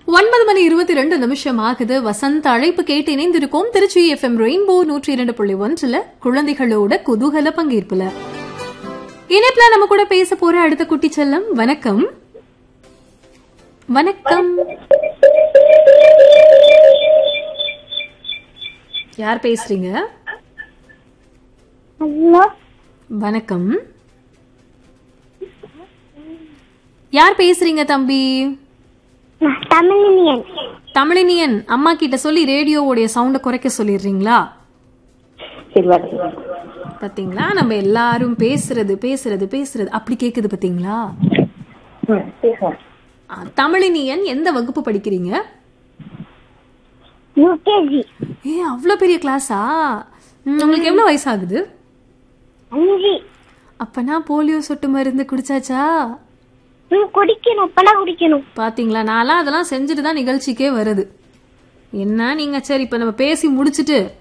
ஒன்பது மணி இருபத்தி ரெண்டு நிமிஷம் ஆகுது வசந்த அழைப்பு கேட்டு இணைந்திருக்கோம் திருச்சி எஃப்எம் ரெயின்போ நூற்றி இரண்டு புள்ளி ஒன்றுல குழந்தைகளோட குதூகல பங்கேற்புல இணைப்புல நம்ம கூட பேச போற அடுத்த குட்டி செல்லம் வணக்கம் வணக்கம் யார் பேசுறீங்க ஹலோ வணக்கம் யார் பேசுறீங்க தம்பி நான் தமிழினியன் தமிழினியன் அம்மா கிட்ட சொல்லி ரேடியோவுடைய சவுண்ட குறைக்க சொல்லிடுறீங்களா பாத்தீங்களா நம்ம எல்லாரும் பேசுறது பேசுறது பேசுறது அப்படி கேக்குது பாத்தீங்களா ஆ, தமிழினியன் எந்த வகுப்பு படிக்கிறீங்க யூகேஜி ஏ அவ்வளோ பெரிய கிளாஸா ம், உங்களுக்கு எவ்வளவு வயசாகுது அஞ்சு அப்பனா போலியோ சொட்டு மருந்து குடிச்சாச்சா ம் குடிக்கணும் அப்பதான் குடிக்கணும் பாத்தீங்களா நான்லாம் அதெல்லாம் செஞ்சுட்டு தான் நிகழ்ச்சிக்கே வருது என்ன நீங்க சரி இப்ப நம்ம பேசி முடிச்சிட்டு